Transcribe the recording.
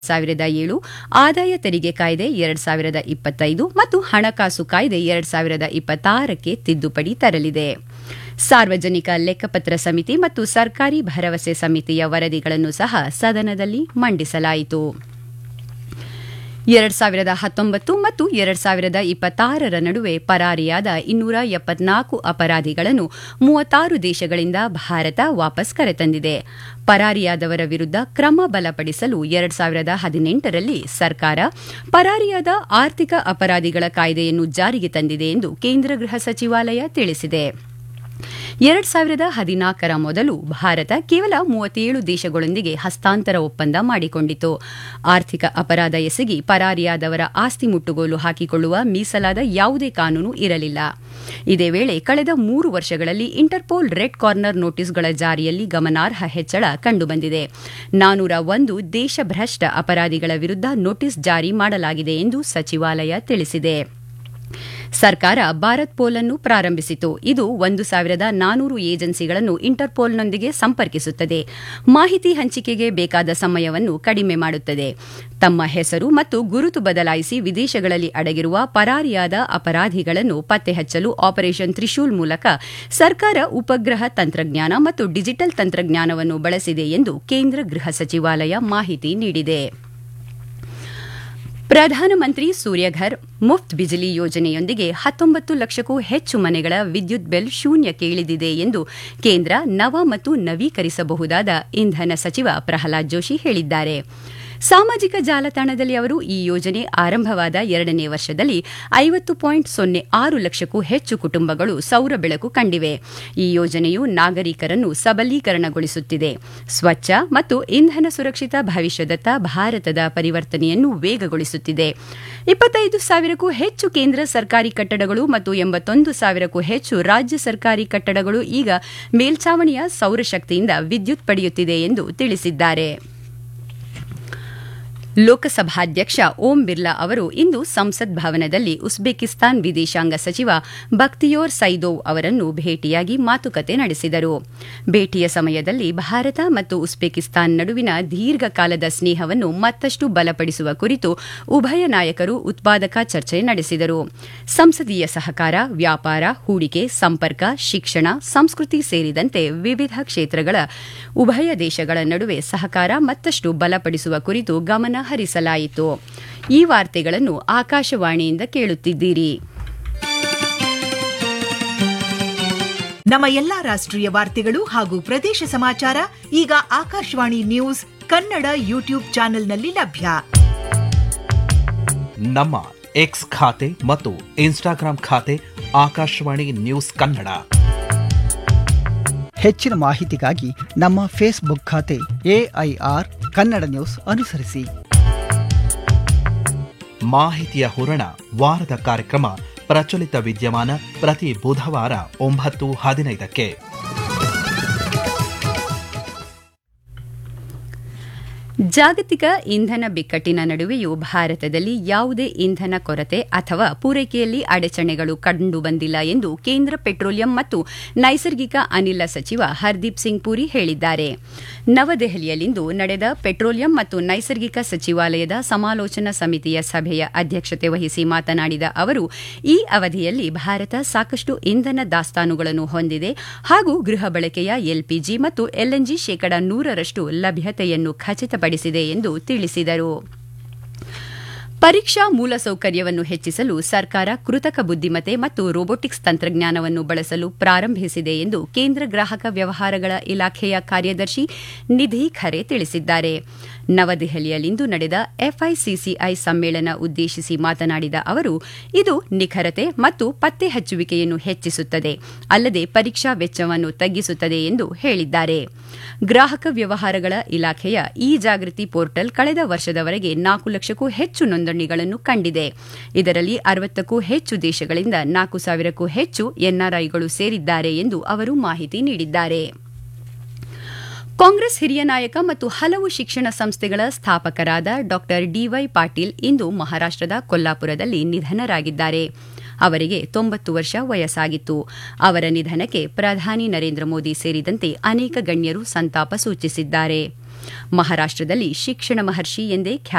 ಸಾವಿರದ ಏಳು ಆದಾಯ ತೆರಿಗೆ ಕಾಯ್ದೆ ಎರಡ್ ಸಾವಿರದ ಇಪ್ಪತ್ತೈದು ಮತ್ತು ಹಣಕಾಸು ಕಾಯ್ದೆ ಎರಡ್ ಸಾವಿರದ ಇಪ್ಪತ್ತಾರಕ್ಕೆ ತಿದ್ದುಪಡಿ ತರಲಿದೆ ಸಾರ್ವಜನಿಕ ಲೆಕ್ಕಪತ್ರ ಸಮಿತಿ ಮತ್ತು ಸರ್ಕಾರಿ ಭರವಸೆ ಸಮಿತಿಯ ವರದಿಗಳನ್ನು ಸಹ ಸದನದಲ್ಲಿ ಮಂಡಿಸಲಾಯಿತು ಎರಡ್ ಸಾವಿರದ ಹತ್ತೊಂಬತ್ತು ಮತ್ತು ಎರಡ್ ಸಾವಿರದ ಇಪ್ಪತ್ತಾರರ ನಡುವೆ ಪರಾರಿಯಾದ ಇನ್ನೂರ ಎಪ್ಪತ್ನಾಲ್ಕು ಅಪರಾಧಿಗಳನ್ನು ಮೂವತ್ತಾರು ದೇಶಗಳಿಂದ ಭಾರತ ವಾಪಸ್ ಕರೆತಂದಿದೆ ಪರಾರಿಯಾದವರ ವಿರುದ್ಧ ಕ್ರಮ ಬಲಪಡಿಸಲು ಎರಡ್ ಸಾವಿರದ ಹದಿನೆಂಟರಲ್ಲಿ ಸರ್ಕಾರ ಪರಾರಿಯಾದ ಆರ್ಥಿಕ ಅಪರಾಧಿಗಳ ಕಾಯ್ದೆಯನ್ನು ಜಾರಿಗೆ ತಂದಿದೆ ಎಂದು ಕೇಂದ್ರ ಗೃಹ ಸಚಿವಾಲಯ ತಿಳಿಸಿದೆ ಎರಡ್ ಸಾವಿರದ ಹದಿನಾಲ್ಕರ ಮೊದಲು ಭಾರತ ಕೇವಲ ಮೂವತ್ತೇಳು ದೇಶಗಳೊಂದಿಗೆ ಹಸ್ತಾಂತರ ಒಪ್ಪಂದ ಮಾಡಿಕೊಂಡಿತು ಆರ್ಥಿಕ ಅಪರಾಧ ಎಸಗಿ ಪರಾರಿಯಾದವರ ಆಸ್ತಿ ಮುಟ್ಟುಗೋಲು ಹಾಕಿಕೊಳ್ಳುವ ಮೀಸಲಾದ ಯಾವುದೇ ಕಾನೂನು ಇರಲಿಲ್ಲ ಇದೇ ವೇಳೆ ಕಳೆದ ಮೂರು ವರ್ಷಗಳಲ್ಲಿ ಇಂಟರ್ಪೋಲ್ ರೆಡ್ ಕಾರ್ನರ್ ನೋಟಿಸ್ಗಳ ಜಾರಿಯಲ್ಲಿ ಗಮನಾರ್ಹ ಹೆಚ್ಚಳ ಕಂಡುಬಂದಿದೆ ನಾನೂರ ಒಂದು ದೇಶಭ್ರಷ್ಟ ಅಪರಾಧಿಗಳ ವಿರುದ್ಧ ನೋಟಿಸ್ ಜಾರಿ ಮಾಡಲಾಗಿದೆ ಎಂದು ಸಚಿವಾಲಯ ತಿಳಿಸಿದೆ ಸರ್ಕಾರ ಭಾರತ್ ಪೋಲ್ ಅನ್ನು ಪ್ರಾರಂಭಿಸಿತು ಇದು ಒಂದು ಸಾವಿರದ ನಾನೂರು ಏಜೆನ್ಸಿಗಳನ್ನು ಇಂಟರ್ಪೋಲ್ನೊಂದಿಗೆ ಸಂಪರ್ಕಿಸುತ್ತದೆ ಮಾಹಿತಿ ಹಂಚಿಕೆಗೆ ಬೇಕಾದ ಸಮಯವನ್ನು ಕಡಿಮೆ ಮಾಡುತ್ತದೆ ತಮ್ಮ ಹೆಸರು ಮತ್ತು ಗುರುತು ಬದಲಾಯಿಸಿ ವಿದೇಶಗಳಲ್ಲಿ ಅಡಗಿರುವ ಪರಾರಿಯಾದ ಅಪರಾಧಿಗಳನ್ನು ಪತ್ತೆ ಹಚ್ಚಲು ಆಪರೇಷನ್ ತ್ರಿಶೂಲ್ ಮೂಲಕ ಸರ್ಕಾರ ಉಪಗ್ರಹ ತಂತ್ರಜ್ಞಾನ ಮತ್ತು ಡಿಜಿಟಲ್ ತಂತ್ರಜ್ಞಾನವನ್ನು ಬಳಸಿದೆ ಎಂದು ಕೇಂದ್ರ ಗೃಹ ಸಚಿವಾಲಯ ಮಾಹಿತಿ ನೀಡಿದೆ ಪ್ರಧಾನಮಂತ್ರಿ ಸೂರ್ಯಘರ್ ಮುಫ್ತ್ ಬಿಜಿಲಿ ಯೋಜನೆಯೊಂದಿಗೆ ಹತ್ತೊಂಬತ್ತು ಲಕ್ಷಕ್ಕೂ ಹೆಚ್ಚು ಮನೆಗಳ ವಿದ್ಯುತ್ ಬಿಲ್ ಶೂನ್ಯಕ್ಕೆ ಇಳಿದಿದೆ ಎಂದು ಕೇಂದ್ರ ನವ ಮತ್ತು ನವೀಕರಿಸಬಹುದಾದ ಇಂಧನ ಸಚಿವ ಪ್ರಹ್ಲಾದ್ ಜೋಶಿ ಹೇಳಿದ್ದಾರೆ ಸಾಮಾಜಿಕ ಜಾಲತಾಣದಲ್ಲಿ ಅವರು ಈ ಯೋಜನೆ ಆರಂಭವಾದ ಎರಡನೇ ವರ್ಷದಲ್ಲಿ ಐವತ್ತು ಪಾಯಿಂಟ್ ಸೊನ್ನೆ ಆರು ಲಕ್ಷಕ್ಕೂ ಹೆಚ್ಚು ಕುಟುಂಬಗಳು ಸೌರ ಬೆಳಕು ಕಂಡಿವೆ ಈ ಯೋಜನೆಯು ನಾಗರಿಕರನ್ನು ಸಬಲೀಕರಣಗೊಳಿಸುತ್ತಿದೆ ಸ್ವಚ್ಛ ಮತ್ತು ಇಂಧನ ಸುರಕ್ಷಿತ ಭವಿಷ್ಯದತ್ತ ಭಾರತದ ಪರಿವರ್ತನೆಯನ್ನು ವೇಗಗೊಳಿಸುತ್ತಿದೆ ಇಪ್ಪತ್ತೈದು ಸಾವಿರಕ್ಕೂ ಹೆಚ್ಚು ಕೇಂದ್ರ ಸರ್ಕಾರಿ ಕಟ್ಟಡಗಳು ಮತ್ತು ಎಂಬತ್ತೊಂದು ಸಾವಿರಕ್ಕೂ ಹೆಚ್ಚು ರಾಜ್ಯ ಸರ್ಕಾರಿ ಕಟ್ಟಡಗಳು ಈಗ ಮೇಲ್ಛಾವಣಿಯ ಸೌರಶಕ್ತಿಯಿಂದ ವಿದ್ಯುತ್ ಪಡೆಯುತ್ತಿದೆ ಎಂದು ತಿಳಿಸಿದ್ದಾರೆ ಲೋಕಸಭಾಧ್ಯಕ್ಷ ಓಂ ಬಿರ್ಲಾ ಅವರು ಇಂದು ಸಂಸತ್ ಭವನದಲ್ಲಿ ಉಜ್ಬೇಕಿಸ್ತಾನ್ ವಿದೇಶಾಂಗ ಸಚಿವ ಬಕ್ತಿಯೋರ್ ಸೈದೋವ್ ಅವರನ್ನು ಭೇಟಿಯಾಗಿ ಮಾತುಕತೆ ನಡೆಸಿದರು ಭೇಟಿಯ ಸಮಯದಲ್ಲಿ ಭಾರತ ಮತ್ತು ಉಜ್ಬೇಕಿಸ್ತಾನ್ ನಡುವಿನ ದೀರ್ಘಕಾಲದ ಸ್ನೇಹವನ್ನು ಮತ್ತಷ್ಟು ಬಲಪಡಿಸುವ ಕುರಿತು ಉಭಯ ನಾಯಕರು ಉತ್ಪಾದಕ ಚರ್ಚೆ ನಡೆಸಿದರು ಸಂಸದೀಯ ಸಹಕಾರ ವ್ಯಾಪಾರ ಹೂಡಿಕೆ ಸಂಪರ್ಕ ಶಿಕ್ಷಣ ಸಂಸ್ಕೃತಿ ಸೇರಿದಂತೆ ವಿವಿಧ ಕ್ಷೇತ್ರಗಳ ಉಭಯ ದೇಶಗಳ ನಡುವೆ ಸಹಕಾರ ಮತ್ತಷ್ಟು ಬಲಪಡಿಸುವ ಕುರಿತು ಗಮನ ಹರಿಸಲಾಯಿತು ಈ ವಾರ್ತೆಗಳನ್ನು ಆಕಾಶವಾಣಿಯಿಂದ ಕೇಳುತ್ತಿದ್ದೀರಿ ನಮ್ಮ ಎಲ್ಲಾ ರಾಷ್ಟ್ರೀಯ ವಾರ್ತೆಗಳು ಹಾಗೂ ಪ್ರದೇಶ ಸಮಾಚಾರ ಈಗ ಆಕಾಶವಾಣಿ ನ್ಯೂಸ್ ಕನ್ನಡ ಯೂಟ್ಯೂಬ್ ಚಾನೆಲ್ನಲ್ಲಿ ಲಭ್ಯ ನಮ್ಮ ಎಕ್ಸ್ ಖಾತೆ ಮತ್ತು ಇನ್ಸ್ಟಾಗ್ರಾಂ ಖಾತೆ ಆಕಾಶವಾಣಿ ನ್ಯೂಸ್ ಕನ್ನಡ ಹೆಚ್ಚಿನ ಮಾಹಿತಿಗಾಗಿ ನಮ್ಮ ಫೇಸ್ಬುಕ್ ಖಾತೆ ಎಐಆರ್ ಕನ್ನಡ ನ್ಯೂಸ್ ಅನುಸರಿಸಿ ಮಾಹಿತಿಯ ಹೂರಣ ವಾರದ ಕಾರ್ಯಕ್ರಮ ಪ್ರಚಲಿತ ವಿದ್ಯಮಾನ ಪ್ರತಿ ಬುಧವಾರ ಒಂಬತ್ತು ಹದಿನೈದಕ್ಕೆ ಜಾಗತಿಕ ಇಂಧನ ಬಿಕ್ಕಟ್ಟಿನ ನಡುವೆಯೂ ಭಾರತದಲ್ಲಿ ಯಾವುದೇ ಇಂಧನ ಕೊರತೆ ಅಥವಾ ಪೂರೈಕೆಯಲ್ಲಿ ಅಡಚಣೆಗಳು ಕಂಡುಬಂದಿಲ್ಲ ಎಂದು ಕೇಂದ್ರ ಪೆಟ್ರೋಲಿಯಂ ಮತ್ತು ನೈಸರ್ಗಿಕ ಅನಿಲ ಸಚಿವ ಹರ್ದೀಪ್ ಸಿಂಗ್ ಪುರಿ ಹೇಳಿದ್ದಾರೆ ನವದೆಹಲಿಯಲ್ಲಿಂದು ನಡೆದ ಪೆಟ್ರೋಲಿಯಂ ಮತ್ತು ನೈಸರ್ಗಿಕ ಸಚಿವಾಲಯದ ಸಮಾಲೋಚನಾ ಸಮಿತಿಯ ಸಭೆಯ ಅಧ್ಯಕ್ಷತೆ ವಹಿಸಿ ಮಾತನಾಡಿದ ಅವರು ಈ ಅವಧಿಯಲ್ಲಿ ಭಾರತ ಸಾಕಷ್ಟು ಇಂಧನ ದಾಸ್ತಾನುಗಳನ್ನು ಹೊಂದಿದೆ ಹಾಗೂ ಗೃಹ ಬಳಕೆಯ ಎಲ್ಪಿಜಿ ಮತ್ತು ಎಲ್ಎನ್ಜಿ ಶೇಕಡ ನೂರರಷ್ಟು ಲಭ್ಯತೆಯನ್ನು ಖಚಿತಪಡಿಸಿದೆ ಎಂದು ತಿಳಿಸಿದರು ಪರೀಕ್ಷಾ ಮೂಲಸೌಕರ್ಯವನ್ನು ಹೆಚ್ಚಿಸಲು ಸರ್ಕಾರ ಕೃತಕ ಬುದ್ದಿಮತ್ತೆ ಮತ್ತು ರೋಬೋಟಿಕ್ಸ್ ತಂತ್ರಜ್ಞಾನವನ್ನು ಬಳಸಲು ಪ್ರಾರಂಭಿಸಿದೆ ಎಂದು ಕೇಂದ್ರ ಗ್ರಾಹಕ ವ್ಯವಹಾರಗಳ ಇಲಾಖೆಯ ಕಾರ್ಯದರ್ಶಿ ನಿಧಿ ಖರೆ ತಿಳಿಸಿದ್ದಾರೆ ನವದೆಹಲಿಯಲ್ಲಿಂದು ನಡೆದ ಎಫ್ಐಸಿಸಿಐ ಸಮ್ಮೇಳನ ಉದ್ದೇಶಿಸಿ ಮಾತನಾಡಿದ ಅವರು ಇದು ನಿಖರತೆ ಮತ್ತು ಪತ್ತೆ ಹಚ್ಚುವಿಕೆಯನ್ನು ಹೆಚ್ಚಿಸುತ್ತದೆ ಅಲ್ಲದೆ ಪರೀಕ್ಷಾ ವೆಚ್ಚವನ್ನು ತಗ್ಗಿಸುತ್ತದೆ ಎಂದು ಹೇಳಿದ್ದಾರೆ ಗ್ರಾಹಕ ವ್ಯವಹಾರಗಳ ಇಲಾಖೆಯ ಇ ಜಾಗೃತಿ ಪೋರ್ಟಲ್ ಕಳೆದ ವರ್ಷದವರೆಗೆ ನಾಲ್ಕು ಲಕ್ಷಕ್ಕೂ ಹೆಚ್ಚು ನೋಂದಣಿಗಳನ್ನು ಕಂಡಿದೆ ಇದರಲ್ಲಿ ಅರವತ್ತಕ್ಕೂ ಹೆಚ್ಚು ದೇಶಗಳಿಂದ ನಾಲ್ಕು ಸಾವಿರಕ್ಕೂ ಹೆಚ್ಚು ಎನ್ಆರ್ಐಗಳು ಸೇರಿದ್ದಾರೆ ಎಂದು ಅವರು ಮಾಹಿತಿ ನೀಡಿದ್ದಾರೆ ಕಾಂಗ್ರೆಸ್ ಹಿರಿಯ ನಾಯಕ ಮತ್ತು ಹಲವು ಶಿಕ್ಷಣ ಸಂಸ್ಥೆಗಳ ಸ್ಥಾಪಕರಾದ ಡಾ ಡಿವೈ ಪಾಟೀಲ್ ಇಂದು ಮಹಾರಾಷ್ಟದ ಕೊಲ್ಲಾಪುರದಲ್ಲಿ ನಿಧನರಾಗಿದ್ದಾರೆ ಅವರಿಗೆ ತೊಂಬತ್ತು ವರ್ಷ ವಯಸ್ಸಾಗಿತ್ತು ಅವರ ನಿಧನಕ್ಕೆ ಪ್ರಧಾನಿ ನರೇಂದ್ರ ಮೋದಿ ಸೇರಿದಂತೆ ಅನೇಕ ಗಣ್ಯರು ಸಂತಾಪ ಸೂಚಿಸಿದ್ದಾರೆ ಮಹಾರಾಷ್ಟದಲ್ಲಿ ಶಿಕ್ಷಣ ಮಹರ್ಷಿ ಎಂದೇ ಖ್ಯಾತ